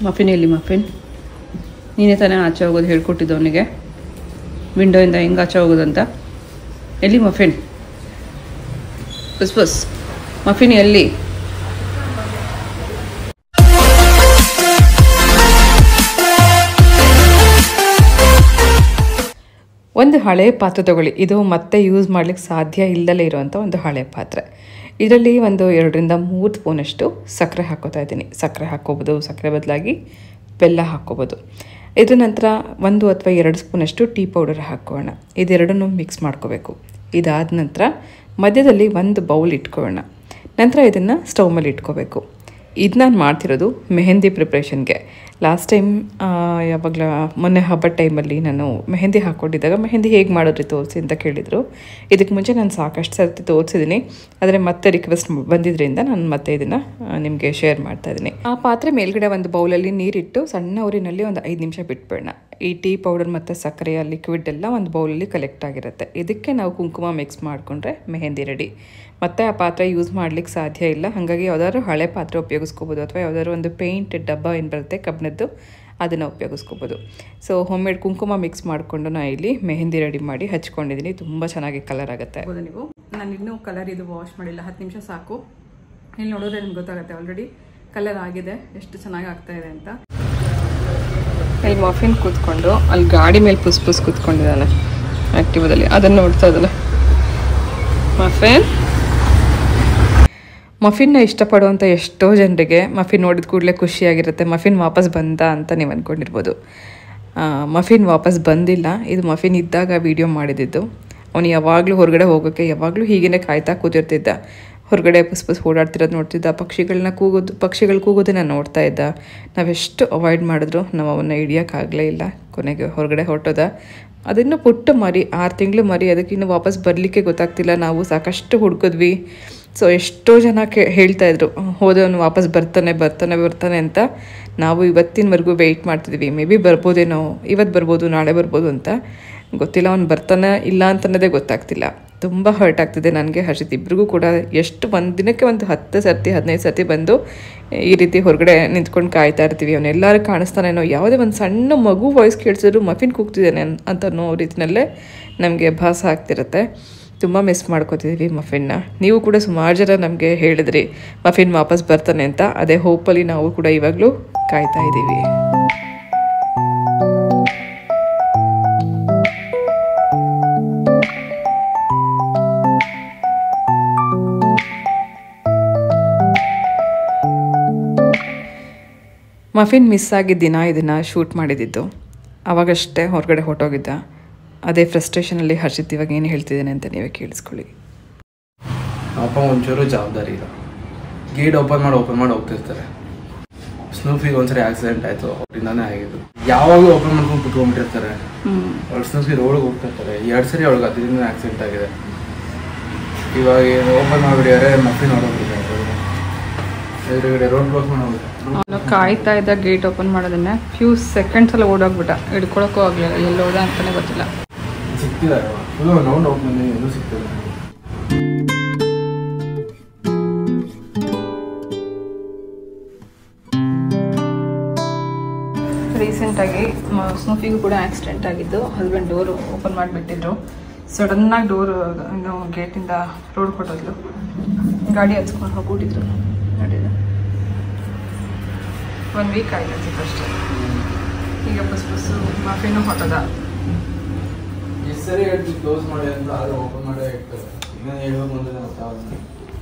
muffin ಎಲ್ಲಿ muffin ನೀನೇ ತಾನೇ ಆಚೆ ಹೋಗೋದು ಹೇಳ್ಕೊಟ್ಟಿದ್ದು ಅವನಿಗೆ ವಿಂಡೋಯಿಂದ ಹೆಂಗೆ ಆಚೆ ಹೋಗೋದು ಅಂತ ಎಲ್ಲಿ ಮಫಿನ್ ಬಸ್ ಬಸ್ ಮಫಿನ್ ಎಲ್ಲಿ ಒಂದು ಹಳೆಯ ಪಾತ್ರೆ ತಗೊಳ್ಳಿ ಇದು ಮತ್ತೆ ಯೂಸ್ ಮಾಡ್ಲಿಕ್ಕೆ ಸಾಧ್ಯ ಇಲ್ಲದಲೇ ಇರುವಂಥ ಒಂದು ಹಳೆಯ ಪಾತ್ರೆ ಇದರಲ್ಲಿ ಒಂದು ಎರಡರಿಂದ ಮೂರು ಸ್ಪೂನಷ್ಟು ಸಕ್ಕರೆ ಹಾಕೋತಾ ಇದ್ದೀನಿ ಸಕ್ಕರೆ ಹಾಕ್ಕೋಬೋದು ಸಕ್ಕರೆ ಬದಲಾಗಿ ಬೆಲ್ಲ ಹಾಕ್ಕೋಬೋದು ಇದ್ರ ನಂತರ ಒಂದು ಅಥವಾ ಎರಡು ಸ್ಪೂನಷ್ಟು ಟೀ ಪೌಡರ್ ಹಾಕೋಣ ಇದೆರಡನ್ನೂ ಮಿಕ್ಸ್ ಮಾಡ್ಕೋಬೇಕು ಇದಾದ ನಂತರ ಮಧ್ಯದಲ್ಲಿ ಒಂದು ಬೌಲ್ ಇಟ್ಕೊಳ್ಳೋಣ ನಂತರ ಇದನ್ನು ಸ್ಟವ್ ಮೇಲೆ ಇಟ್ಕೋಬೇಕು ಇದು ನಾನು ಮಾಡ್ತಿರೋದು ಮೆಹಂದಿ ಪ್ರಿಪ್ರೇಷನ್ಗೆ ಲಾಸ್ಟ್ ಟೈಮ್ ಯಾವಾಗಲ ಮೊನ್ನೆ ಹಬ್ಬದ ಟೈಮಲ್ಲಿ ನಾನು ಮೆಹಂದಿ ಹಾಕ್ಕೊಂಡಿದ್ದಾಗ ಮೆಹಂದಿ ಹೇಗೆ ಮಾಡೋದ್ರಿ ತೋರಿಸಿ ಅಂತ ಕೇಳಿದರು ಇದಕ್ಕೆ ಮುಂಚೆ ನಾನು ಸಾಕಷ್ಟು ಸರ್ತಿ ತೋರಿಸಿದ್ದೀನಿ ಆದರೆ ಮತ್ತೆ ರಿಕ್ವೆಸ್ಟ್ ಬಂದಿದ್ದರಿಂದ ನಾನು ಮತ್ತೆ ಇದನ್ನು ನಿಮಗೆ ಶೇರ್ ಮಾಡ್ತಾ ಇದ್ದೀನಿ ಆ ಪಾತ್ರೆ ಮೇಲ್ಗಡೆ ಒಂದು ಬೌಲಲ್ಲಿ ನೀರಿಟ್ಟು ಸಣ್ಣ ಊರಿನಲ್ಲಿ ಒಂದು ಐದು ನಿಮಿಷ ಬಿಟ್ಬೇಡ ಈ ಟೀ ಪೌಡರ್ ಮತ್ತು ಸಕ್ಕರೆಯ ಲಿಕ್ವಿಡ್ ಎಲ್ಲ ಒಂದು ಬೌಲಲ್ಲಿ ಕಲೆಕ್ಟ್ ಆಗಿರುತ್ತೆ ಇದಕ್ಕೆ ನಾವು ಕುಂಕುಮ ಮಿಕ್ಸ್ ಮಾಡಿಕೊಂಡ್ರೆ ಮೆಹಂದಿ ರೆಡಿ ಮತ್ತು ಆ ಪಾತ್ರೆ ಯೂಸ್ ಮಾಡ್ಲಿಕ್ಕೆ ಸಾಧ್ಯ ಇಲ್ಲ ಹಾಗಾಗಿ ಯಾವ್ದಾದ್ರು ಹಳೆ ಪಾತ್ರೆ ಉಪಯೋಗಿಸ್ಕೋಬೋದು ಅಥವಾ ಯಾವ್ದಾದ್ರು ಒಂದು ಪೇಂಟ್ ಡಬ್ಬ ಏನು ಬರುತ್ತೆ ಕಬ್ಬಿಣದ್ದು ಅದನ್ನು ಉಪಯೋಗಿಸ್ಕೋಬೋದು ಸೊ ಹೋಮ್ ಮೇಡ್ ಕುಂಕುಮ ಮಿಕ್ಸ್ ಮಾಡಿಕೊಂಡು ನಾನು ಇಲ್ಲಿ ಮೆಹಂದಿ ರೆಡಿ ಮಾಡಿ ಹಚ್ಕೊಂಡಿದ್ದೀನಿ ತುಂಬ ಚೆನ್ನಾಗಿ ಕಲರ್ ಆಗುತ್ತೆ ಹೌದಾ ನೀವು ನಾನು ಇನ್ನೂ ಕಲರ್ ಇದು ವಾಶ್ ಮಾಡಿಲ್ಲ ಹತ್ತು ನಿಮಿಷ ಸಾಕು ಇಲ್ಲಿ ನೋಡಿದ್ರೆ ನಿಮ್ಗೆ ಗೊತ್ತಾಗುತ್ತೆ ಆಲ್ರೆಡಿ ಕಲರ್ ಆಗಿದೆ ಎಷ್ಟು ಚೆನ್ನಾಗಿ ಆಗ್ತಾ ಇದೆ ಅಂತ ಇಲ್ಲಿ ಮಫಿನ್ ಕೂತ್ಕೊಂಡು ಅಲ್ಲಿ ಗಾಡಿ ಮೇಲೆ ಪುಸ್ ಪುಸ್ ಕೂತ್ಕೊಂಡಿದ್ದಾನೆ ಆ್ಯಕ್ಟಿವದಲ್ಲಿ ಅದನ್ನು ನೋಡ್ತಾ ಇದ್ದಾನೆ ಮಫಿನ್ ಮಫಿನ್ನ ಇಷ್ಟಪಡುವಂಥ ಎಷ್ಟೋ ಜನರಿಗೆ ಮಫಿನ್ ನೋಡಿದ ಕೂಡಲೇ ಖುಷಿಯಾಗಿರುತ್ತೆ ಮಫಿನ್ ವಾಪಸ್ ಬಂದ ಅಂತ ನೀವು ಅಂದ್ಕೊಂಡಿರ್ಬೋದು ಆ, ಮಫಿನ್ ವಾಪಸ್ ಬಂದಿಲ್ಲ ಇದು ಮಫಿನ್ ಇದ್ದಾಗ ವಿಡಿಯೋ ಮಾಡಿದ್ದು ಅವನು ಯಾವಾಗಲೂ ಹೊರಗಡೆ ಹೋಗೋಕ್ಕೆ ಯಾವಾಗಲೂ ಹೀಗೇ ಕಾಯ್ತಾ ಕೂತಿರ್ತಿದ್ದ ಹೊರಗಡೆ ಪುಸ್ ಪುಸ್ ಓಡಾಡ್ತಿರೋದು ನೋಡ್ತಿದ್ದ ಪಕ್ಷಿಗಳನ್ನ ಕೂಗೋದು ಪಕ್ಷಿಗಳು ಕೂಗೋದನ್ನ ನೋಡ್ತಾ ಇದ್ದ ನಾವೆಷ್ಟು ಅವಾಯ್ಡ್ ಮಾಡಿದ್ರು ನಾವು ಅವನ್ನ ಹಿಡಿಯೋಕ್ಕಾಗಲೇ ಇಲ್ಲ ಕೊನೆಗೆ ಹೊರಗಡೆ ಹೊರಟೋದ ಅದನ್ನು ಪುಟ್ಟ ಮರಿ ಆರು ತಿಂಗಳು ಮರಿ ಅದಕ್ಕೆ ಇನ್ನು ವಾಪಸ್ ಬರಲಿಕ್ಕೆ ಗೊತ್ತಾಗ್ತಿಲ್ಲ ನಾವು ಸಾಕಷ್ಟು ಹುಡ್ಕಿದ್ವಿ ಸೊ ಎಷ್ಟೋ ಜನ ಕೇ ಹೇಳ್ತಾ ಇದ್ರು ಹೋದವನು ವಾಪಸ್ ಬರ್ತಾನೆ ಬರ್ತಾನೆ ಬರ್ತಾನೆ ಅಂತ ನಾವು ಇವತ್ತಿನವರೆಗೂ ವೆಯ್ಟ್ ಮಾಡ್ತಿದ್ವಿ ಮೇ ಬಿ ಬರ್ಬೋದೇನೋ ಇವತ್ತು ಬರ್ಬೋದು ನಾಳೆ ಬರ್ಬೋದು ಅಂತ ಗೊತ್ತಿಲ್ಲ ಅವ್ನು ಬರ್ತಾನೆ ಇಲ್ಲ ಅಂತನ್ನೋದೇ ಗೊತ್ತಾಗ್ತಿಲ್ಲ ತುಂಬ ಹರ್ಟ್ ಆಗ್ತಿದೆ ನನಗೆ ಹರ್ಷಿತ್ ಇಬ್ರಿಗೂ ಕೂಡ ಎಷ್ಟು ಒಂದು ದಿನಕ್ಕೆ ಒಂದು ಹತ್ತು ಸರ್ತಿ ಹದಿನೈದು ಸರ್ತಿ ಬಂದು ಈ ರೀತಿ ಹೊರಗಡೆ ನಿಂತ್ಕೊಂಡು ಕಾಯ್ತಾ ಇರ್ತೀವಿ ಅವನ್ನೆಲ್ಲರೂ ಕಾಣಿಸ್ತಾನೇನೋ ಯಾವುದೇ ಒಂದು ಸಣ್ಣ ಮಗು ವಾಯ್ಸ್ ಕೇಳಿಸಿದ್ರು ಮಫಿನ್ ಕೂಗ್ತಿದ್ದಾನೆ ಅನ್- ಅಂತ ಅನ್ನೋ ರೀತಿಯಲ್ಲೇ ನಮಗೆ ಭಾಸ ಆಗ್ತಿರುತ್ತೆ ತುಂಬ ಮಿಸ್ ಮಾಡ್ಕೋತಿದ್ದೀವಿ ಮಫಿನ್ನ ನೀವು ಕೂಡ ಸುಮಾರು ಜನ ನಮಗೆ ಹೇಳಿದ್ರಿ ಮಫಿನ್ ವಾಪಸ್ ಬರ್ತಾನೆ ಅಂತ ಅದೇ ಹೋಪಲ್ಲಿ ನಾವು ಕೂಡ ಇವಾಗಲೂ ಕಾಯ್ತಾ ಇದ್ದೀವಿ ಮಫಿನ್ ಮಿಸ್ ಆಗಿದ್ದ ದಿನ ಇದನ್ನು ಶೂಟ್ ಮಾಡಿದ್ದಿದ್ದು ಅವಾಗಷ್ಟೇ ಹೊರಗಡೆ ಹೊರಟೋಗಿದ್ದ ಅದೇ ಫ್ರಸ್ಟ್ರೇಷನಲ್ಲಿ ಹರ್ಷಿತ್ ಇವಾಗ ಏನು ಹೇಳ್ತಿದ್ದೇನೆ ಅಂತ ನೀವೇ ಕೇಳಿಸ್ಕೊಳ್ಳಿ ಅಪ್ಪ ಒಂಚೂರು ಜವಾಬ್ದಾರಿ ಇಲ್ಲ ಗೇಟ್ ಓಪನ್ ಮಾಡಿ ಓಪನ್ ಮಾಡಿ ಹೋಗ್ತಿರ್ತಾರೆ ಸ್ನೂಫಿಗೆ ಒಂದ್ಸರಿ ಆಕ್ಸಿಡೆಂಟ್ ಆಯ್ತು ಅವರಿಂದಾನೇ ಆಗಿದ್ದು ಯಾವಾಗಲೂ ಓಪನ್ ಮಾಡ್ಕೊಂಡು ಕುತ್ಕೊಂಡ್ಬಿಟ್ಟಿರ್ತಾರೆ ಅವ್ರು ಸ್ನೂಫಿ ರೋಡ್ಗೆ ಹೋಗ್ತಿರ್ತಾರೆ ಎರಡು ಸರಿ ಅವಳಿಗೆ ಅದರಿಂದ ಆಕ್ಸಿಡೆಂಟ್ ಆಗಿದೆ ಇವಾಗ ಓಪನ್ ಮಾಡಿಬಿಡಿಯಾರೆ ಮತ್ತೆ ನೋಡೋಗ್ಬಿಟ್ಟಿದ್ದಾರೆ ಎದುರುಗಡೆ ರೋಡ್ ಬ್ಲಾಕ್ ಮಾಡೋದು ಅವನು ಕಾಯ್ತಾ ಇದ್ದ ಗೇಟ್ ಓಪನ್ ಮಾಡೋದನ್ನ ಫ್ಯೂ ಸೆಕೆಂಡ್ಸ್ ಅಲ್ಲಿ ಓಡೋಗ್ಬಿಟ್ಟ ಹಿಡ್ಕೊಳಕ್ಕೂ ಆಗ್ಲಿಲ್ಲ ಎಲ್ಲಿ ಹೋದ ಅಂತಾನೆ ಗೊತ್ತಿಲ್ಲ ಸಿಗ್ತಿದ್ದಾರೆ ಫುಲ್ಲು ನೌಂಡ್ ಔಟ್ ಮಂದಿ ಎಲ್ಲೂ ಸಿಗ್ತಿದ್ದಾರೆ ರೀಸೆಂಟಾಗಿ ಸ್ನೂಫಿಗೂ ಕೂಡ ಆಕ್ಸಿಡೆಂಟ್ ಆಗಿದ್ದು ಹಸ್ಬೆಂಡ್ ಡೋರ್ ಓಪನ್ ಮಾಡಿಬಿಟ್ಟಿದ್ರು ಸಡನ್ನಾಗಿ ಡೋರ್ ಏನು ಗೇಟಿಂದ ರೋಡ್ ಕೊಟ್ಟೋದ್ಲು ಗಾಡಿ ಹಚ್ಕೊಂಡು ಹೋಗ್ಬಿಟ್ಟಿದ್ರು ನೋಡಿದ ಒನ್ ವೀಕ್ ಆಯ್ತು ಅನ್ಸುತ್ತೆ ಅಷ್ಟೇ ಈಗ ಬಸ್ ಬಸ್ಸು ಮಾಫಿನೂ ಹೊಟ್ಟದ ಎಷ್ಟು ಸರಿ ಹೇಳ್ತೀವಿ ಕ್ಲೋಸ್ ಮಾಡಿ ಅಂತ ಆದ್ರೆ ಓಪನ್ ಮಾಡೇ ಇರ್ತಾರೆ ಇನ್ನೂ ಹೇಳ್ಬೇಕು ಅಂದ್ರೆ ಗೊತ್ತಾಗಲ್ಲ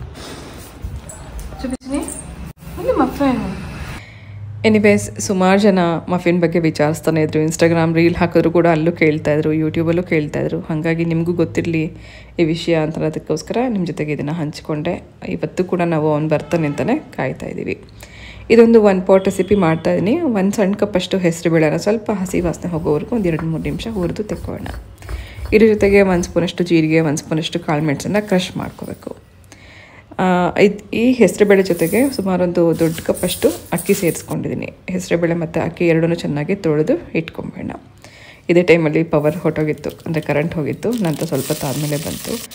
ಚುಪಿಸ್ನಿ ಇಲ್ಲಿ ಮಫಿನ್ ಎನಿವೇಸ್ ಸುಮಾರು ಜನ ಮಫಿನ್ ಬಗ್ಗೆ ವಿಚಾರಿಸ್ತಾನೆ ಇದ್ರು ಇನ್ಸ್ಟಾಗ್ರಾಮ್ ರೀಲ್ ಹಾಕಿದ್ರು ಕೂಡ ಅಲ್ಲೂ ಕೇಳ್ತಾ ಇದ್ರು ಯೂಟ್ಯೂಬಲ್ಲೂ ಕೇಳ್ತಾ ಇದ್ರು ಹಾಗಾಗಿ ನಿಮಗೂ ಗೊತ್ತಿರಲಿ ಈ ವಿಷಯ ಅಂತ ಅದಕ್ಕೋಸ್ಕರ ನಿಮ್ಮ ಜೊತೆಗೆ ಇದನ್ನು ಹಂಚಿಕೊಂಡೆ ಇವತ್ತು ಕೂಡ ನಾವು ಅವ್ನು ಬರ್ತಾನೆ ಅಂತಲೇ ಕಾಯ್ತಾ ಇದ್ದೀವಿ ಇದೊಂದು ಒಂದು ಪಾಟ್ ರೆಸಿಪಿ ಮಾಡ್ತಾ ಇದ್ದೀನಿ ಒಂದು ಸಣ್ಣ ಕಪ್ಪಷ್ಟು ಹೆಸರು ಬೇಳೆನ ಸ್ವಲ್ಪ ಹಸಿ ವಾಸನೆ ಹೋಗೋವರೆಗೂ ಒಂದು ಎರಡು ಮೂರು ನಿಮಿಷ ಹುರಿದು ತೆಕ್ಕೊಳ್ಳೋಣ ಇದ್ರ ಜೊತೆಗೆ ಒಂದು ಸ್ಪೂನಷ್ಟು ಜೀರಿಗೆ ಒಂದು ಸ್ಪೂನಷ್ಟು ಕಾಳು ಮೆಣಸನ್ನು ಕ್ರಷ್ ಮಾಡ್ಕೋಬೇಕು ಇದು ಈ ಹೆಸರುಬೇಳೆ ಜೊತೆಗೆ ಸುಮಾರೊಂದು ದೊಡ್ಡ ಕಪ್ಪಷ್ಟು ಅಕ್ಕಿ ಸೇರಿಸ್ಕೊಂಡಿದ್ದೀನಿ ಹೆಸರುಬೇಳೆ ಮತ್ತು ಅಕ್ಕಿ ಎರಡನ್ನೂ ಚೆನ್ನಾಗಿ ತೊಳೆದು ಇಟ್ಕೊಂಬೇಡ ಇದೇ ಟೈಮಲ್ಲಿ ಪವರ್ ಹೊಟ್ಟೋಗಿತ್ತು ಅಂದರೆ ಕರೆಂಟ್ ಹೋಗಿತ್ತು ನಂತರ ಸ್ವಲ್ಪ ತಾದ್ಮೇಲೆ ಬಂತು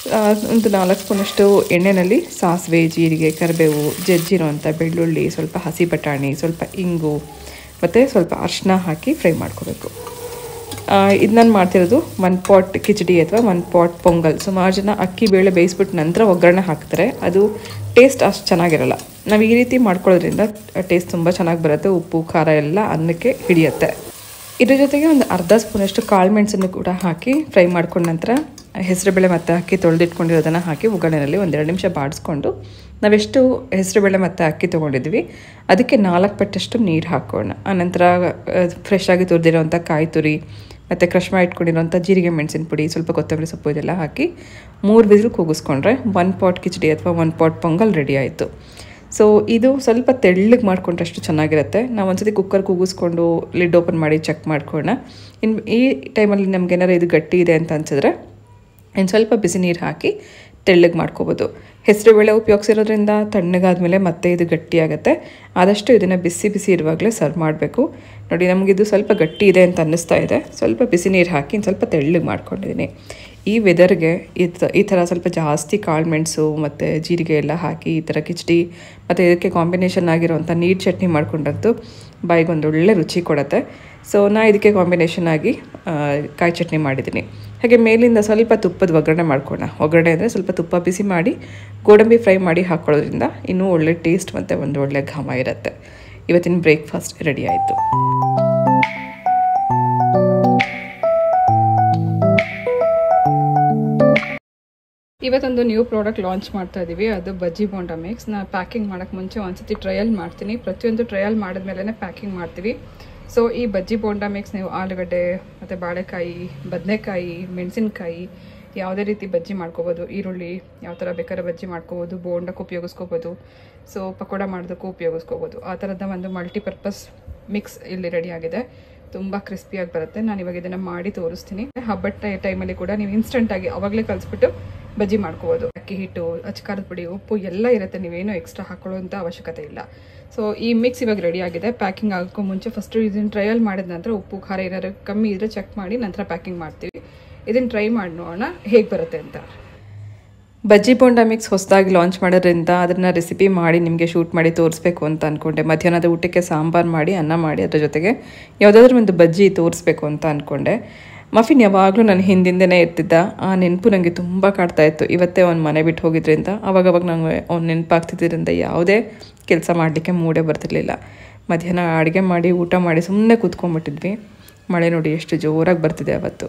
ಆ, ಒಂದು ನಾಲ್ಕು ಸ್ಪೂನಷ್ಟು ಎಣ್ಣೆಯಲ್ಲಿ ಸಾಸಿವೆ ಜೀರಿಗೆ ಕರಿಬೇವು ಜಜ್ಜಿರುವಂಥ ಬೆಳ್ಳುಳ್ಳಿ ಸ್ವಲ್ಪ ಹಸಿ ಬಟಾಣಿ ಸ್ವಲ್ಪ ಇಂಗು ಮತ್ತು ಸ್ವಲ್ಪ ಅರಿಶಿನ ಹಾಕಿ ಫ್ರೈ ಮಾಡ್ಕೋಬೇಕು ಇದು ನಾನು ಮಾಡ್ತಿರೋದು ಒನ್ ಪಾಟ್ ಕಿಚಡಿ ಅಥವಾ ಒನ್ ಪಾಟ್ ಪೊಂಗಲ್ ಸುಮಾರು ಜನ ಅಕ್ಕಿ ಬೇಳೆ ಬೇಯಿಸ್ಬಿಟ್ಟು ನಂತರ ಒಗ್ಗರಣೆ ಹಾಕ್ತಾರೆ ಅದು ಟೇಸ್ಟ್ ಅಷ್ಟು ಚೆನ್ನಾಗಿರಲ್ಲ ನಾವು ಈ ರೀತಿ ಮಾಡ್ಕೊಳ್ಳೋದ್ರಿಂದ ಟೇಸ್ಟ್ ತುಂಬ ಚೆನ್ನಾಗಿ ಬರುತ್ತೆ ಉಪ್ಪು ಖಾರ ಎಲ್ಲ ಅನ್ನಕ್ಕೆ ಹಿಡಿಯುತ್ತೆ ಇದ್ರ ಜೊತೆಗೆ ಒಂದು ಅರ್ಧ ಸ್ಪೂನಷ್ಟು ಕಾಳು ಮೆಣಸನ್ನು ಕೂಡ ಹಾಕಿ ಫ್ರೈ ಮಾಡ್ಕೊಂಡ ನಂತರ ಹೆಸರುಬೇಳೆ ಮತ್ತು ಅಕ್ಕಿ ತೊಳೆದಿಟ್ಕೊಂಡಿರೋದನ್ನು ಹಾಕಿ ಒಗ್ಗರಣೆಯಲ್ಲಿ ಒಂದೆರಡು ನಿಮಿಷ ಬಾಡಿಸ್ಕೊಂಡು ನಾವೆಷ್ಟು ಹೆಸರುಬೇಳೆ ಮತ್ತು ಅಕ್ಕಿ ತೊಗೊಂಡಿದ್ವಿ ಅದಕ್ಕೆ ನಾಲ್ಕು ಪಟ್ಟಷ್ಟು ನೀರು ಹಾಕೋಣ ಆನಂತರ ಫ್ರೆಶ್ ಆಗಿ ತುರಿದಿರೋಂಥ ಕಾಯಿ ತುರಿ ಮತ್ತು ಕ್ರಷ್ ಮಾಡಿ ಇಟ್ಕೊಂಡಿರೋಂಥ ಜೀರಿಗೆ ಮೆಣಸಿನ ಪುಡಿ ಸ್ವಲ್ಪ ಕೊತ್ತಂಬರಿ ಸೊಪ್ಪು ಇದೆಲ್ಲ ಹಾಕಿ ಮೂರು ವಿಸಿಲ್ ಕೂಗಿಸ್ಕೊಂಡ್ರೆ ಒನ್ ಪಾಟ್ ಕಿಚಡಿ ಅಥವಾ ಒನ್ ಪಾಟ್ ಪೊಂಗಲ್ ರೆಡಿ ಆಯಿತು ಸೊ ಇದು ಸ್ವಲ್ಪ ತೆಳ್ಳಗೆ ಮಾಡ್ಕೊಂಡ್ರೆ ಅಷ್ಟು ಚೆನ್ನಾಗಿರುತ್ತೆ ನಾವು ಒಂದ್ಸತಿ ಕುಕ್ಕರ್ ಕೂಗಿಸ್ಕೊಂಡು ಲಿಡ್ ಓಪನ್ ಮಾಡಿ ಚೆಕ್ ಮಾಡ್ಕೊಳ್ಳೋಣ ಇನ್ನು ಈ ಟೈಮಲ್ಲಿ ನಮ್ಗೆ ಏನಾರು ಇದು ಗಟ್ಟಿ ಇದೆ ಅಂತ ಅನ್ಸಿದ್ರೆ ಇನ್ನು ಸ್ವಲ್ಪ ಬಿಸಿ ನೀರು ಹಾಕಿ ತೆಳ್ಳಗೆ ಮಾಡ್ಕೋಬೋದು ಹೆಸರುಬೇಳೆ ಉಪಯೋಗಿಸಿರೋದ್ರಿಂದ ತಣ್ಣಗಾದ್ಮೇಲೆ ಮತ್ತೆ ಇದು ಗಟ್ಟಿಯಾಗುತ್ತೆ ಆದಷ್ಟು ಇದನ್ನು ಬಿಸಿ ಬಿಸಿ ಇರುವಾಗಲೇ ಸರ್ವ್ ಮಾಡಬೇಕು ನೋಡಿ ನಮಗಿದು ಸ್ವಲ್ಪ ಗಟ್ಟಿ ಇದೆ ಅಂತ ಅನ್ನಿಸ್ತಾ ಇದೆ ಸ್ವಲ್ಪ ಬಿಸಿ ನೀರು ಹಾಕಿ ಇನ್ನು ಸ್ವಲ್ಪ ತೆಳ್ಳಗೆ ಮಾಡ್ಕೊಂಡಿದ್ದೀನಿ ಈ ವೆದರ್ಗೆ ಈ ತ ಈ ಥರ ಸ್ವಲ್ಪ ಜಾಸ್ತಿ ಕಾಳು ಮೆಣಸು ಮತ್ತು ಜೀರಿಗೆ ಎಲ್ಲ ಹಾಕಿ ಈ ಥರ ಕಿಚಡಿ ಮತ್ತು ಇದಕ್ಕೆ ಕಾಂಬಿನೇಷನ್ ಆಗಿರೋಂಥ ನೀರು ಚಟ್ನಿ ಮಾಡ್ಕೊಂಡಂತೂ ಬಾಯಿಗೆ ಒಂದು ಒಳ್ಳೆ ರುಚಿ ಕೊಡುತ್ತೆ ಸೊ ನಾ ಇದಕ್ಕೆ ಕಾಂಬಿನೇಷನ್ ಆಗಿ ಆ, ಕಾಯಿ ಚಟ್ನಿ ಮಾಡಿದ್ದೀನಿ ಹಾಗೆ ಮೇಲಿಂದ ಸ್ವಲ್ಪ ತುಪ್ಪದ ಒಗ್ಗರಣೆ ಮಾಡ್ಕೊಳ್ಳೋಣ ಒಗ್ಗರಣೆ ಅಂದರೆ ಸ್ವಲ್ಪ ತುಪ್ಪ ಬಿಸಿ ಮಾಡಿ ಗೋಡಂಬಿ ಫ್ರೈ ಮಾಡಿ ಹಾಕ್ಕೊಳ್ಳೋದ್ರಿಂದ ಇನ್ನೂ ಒಳ್ಳೆ ಟೇಸ್ಟ್ ಮತ್ತು ಒಂದು ಒಳ್ಳೆ ಘಮ ಇರುತ್ತೆ ಇವತ್ತಿನ ಬ್ರೇಕ್ಫಾಸ್ಟ್ ರೆಡಿ ಆಯಿತು ಇವತ್ತೊಂದು ನ್ಯೂ ಪ್ರಾಡಕ್ಟ್ ಲಾಂಚ್ ಮಾಡ್ತಾ ಇದ್ದೀವಿ ಅದು ಬಜ್ಜಿ ಬೋಂಡಾ ಮಿಕ್ಸ್ ನಾ ಪ್ಯಾಕಿಂಗ್ ಮಾಡೋಕ್ಕೆ ಮುಂಚೆ ಒಂದ್ಸತಿ ಟ್ರಯಲ್ ಮಾಡ್ತೀನಿ ಪ್ರತಿಯೊಂದು ಟ್ರಯಲ್ ಮಾಡಿದ್ಮೇಲೆ ಪ್ಯಾಕಿಂಗ್ ಮಾಡ್ತೀವಿ ಸೊ ಈ ಬಜ್ಜಿ ಬೋಂಡಾ ಮಿಕ್ಸ್ ನೀವು ಆಲೂಗಡ್ಡೆ ಮತ್ತು ಬಾಳೆಕಾಯಿ ಬದನೆಕಾಯಿ ಮೆಣಸಿನ್ಕಾಯಿ ಯಾವುದೇ ರೀತಿ ಬಜ್ಜಿ ಮಾಡ್ಕೋಬೋದು ಈರುಳ್ಳಿ ಯಾವ ಥರ ಬೇಕಾದ್ರೆ ಬಜ್ಜಿ ಮಾಡ್ಕೋಬೋದು ಬೋಂಡಕ್ಕೆ ಉಪಯೋಗಿಸ್ಕೋಬೋದು ಸೊ ಪಕೋಡ ಮಾಡೋದಕ್ಕೂ ಉಪಯೋಗಿಸ್ಕೋಬೋದು ಆ ಥರದ ಒಂದು ಮಲ್ಟಿಪರ್ಪಸ್ ಮಿಕ್ಸ್ ಇಲ್ಲಿ ರೆಡಿ ಆಗಿದೆ ತುಂಬ ಕ್ರಿಸ್ಪಿಯಾಗಿ ಬರುತ್ತೆ ನಾನು ಇವಾಗ ಇದನ್ನು ಮಾಡಿ ತೋರಿಸ್ತೀನಿ ಹಬ್ಬದ ಟೈ ಟೈಮಲ್ಲಿ ಕೂಡ ನೀವು ಇನ್ಸ್ಟೆಂಟಾಗಿ ಅವಾಗಲೇ ಕಲಿಸ್ಬಿಟ್ಟು ಬಜ್ಜಿ ಮಾಡ್ಕೋಬೋದು ಅಕ್ಕಿ ಹಿಟ್ಟು ಅಚ್ಕಾರದ ಪುಡಿ ಉಪ್ಪು ಎಲ್ಲ ಇರುತ್ತೆ ನೀವೇನು ಎಕ್ಸ್ಟ್ರಾ ಹಾಕೊಳ್ಳೋಂಥ ಅವಶ್ಯಕತೆ ಇಲ್ಲ ಸೊ ಈ ಮಿಕ್ಸ್ ಇವಾಗ ರೆಡಿ ಆಗಿದೆ ಪ್ಯಾಕಿಂಗ್ ಆಗೋಕ್ಕೂ ಮುಂಚೆ ಫಸ್ಟ್ ಇದನ್ನು ಟ್ರಯಲ್ ಮಾಡಿದ ನಂತರ ಉಪ್ಪು ಖಾರ ಏನಾದ್ರು ಕಮ್ಮಿ ಇದ್ರೆ ಚೆಕ್ ಮಾಡಿ ನಂತರ ಪ್ಯಾಕಿಂಗ್ ಮಾಡ್ತೀವಿ ಇದನ್ನು ಟ್ರೈ ಮಾಡಿ ನೋಡೋಣ ಹೇಗೆ ಬರುತ್ತೆ ಅಂತ ಬಜ್ಜಿ ಬೋಂಡ ಮಿಕ್ಸ್ ಹೊಸದಾಗಿ ಲಾಂಚ್ ಮಾಡೋದ್ರಿಂದ ಅದನ್ನು ರೆಸಿಪಿ ಮಾಡಿ ನಿಮಗೆ ಶೂಟ್ ಮಾಡಿ ತೋರಿಸ್ಬೇಕು ಅಂತ ಅಂದ್ಕೊಂಡೆ ಮಧ್ಯಾಹ್ನದ ಊಟಕ್ಕೆ ಸಾಂಬಾರು ಮಾಡಿ ಅನ್ನ ಮಾಡಿ ಅದ್ರ ಜೊತೆಗೆ ಯಾವುದಾದ್ರೂ ಒಂದು ಬಜ್ಜಿ ತೋರಿಸ್ಬೇಕು ಅಂತ ಅಂದ್ಕೊಂಡೆ ಮಫಿನ್ ಯಾವಾಗಲೂ ನನ್ನ ಹಿಂದಿಂದನೇ ಇರ್ತಿದ್ದ ಆ ನೆನಪು ನನಗೆ ತುಂಬ ಕಾಡ್ತಾ ಇತ್ತು ಇವತ್ತೇ ಅವ್ನು ಮನೆ ಬಿಟ್ಟು ಹೋಗಿದ್ರಿಂದ ಅವಾಗವಾಗ ನಂಗೆ ಅವ್ನು ನೆನಪಾಗ್ತಿದ್ದರಿಂದ ಯಾವುದೇ ಕೆಲಸ ಮಾಡಲಿಕ್ಕೆ ಮೂಡೇ ಬರ್ತಿರ್ಲಿಲ್ಲ ಮಧ್ಯಾಹ್ನ ಅಡುಗೆ ಮಾಡಿ ಊಟ ಮಾಡಿ ಸುಮ್ಮನೆ ಕೂತ್ಕೊಂಡ್ಬಿಟ್ಟಿದ್ವಿ ಮಳೆ ನೋಡಿ ಎಷ್ಟು ಜೋರಾಗಿ ಬರ್ತಿದೆ ಅವತ್ತು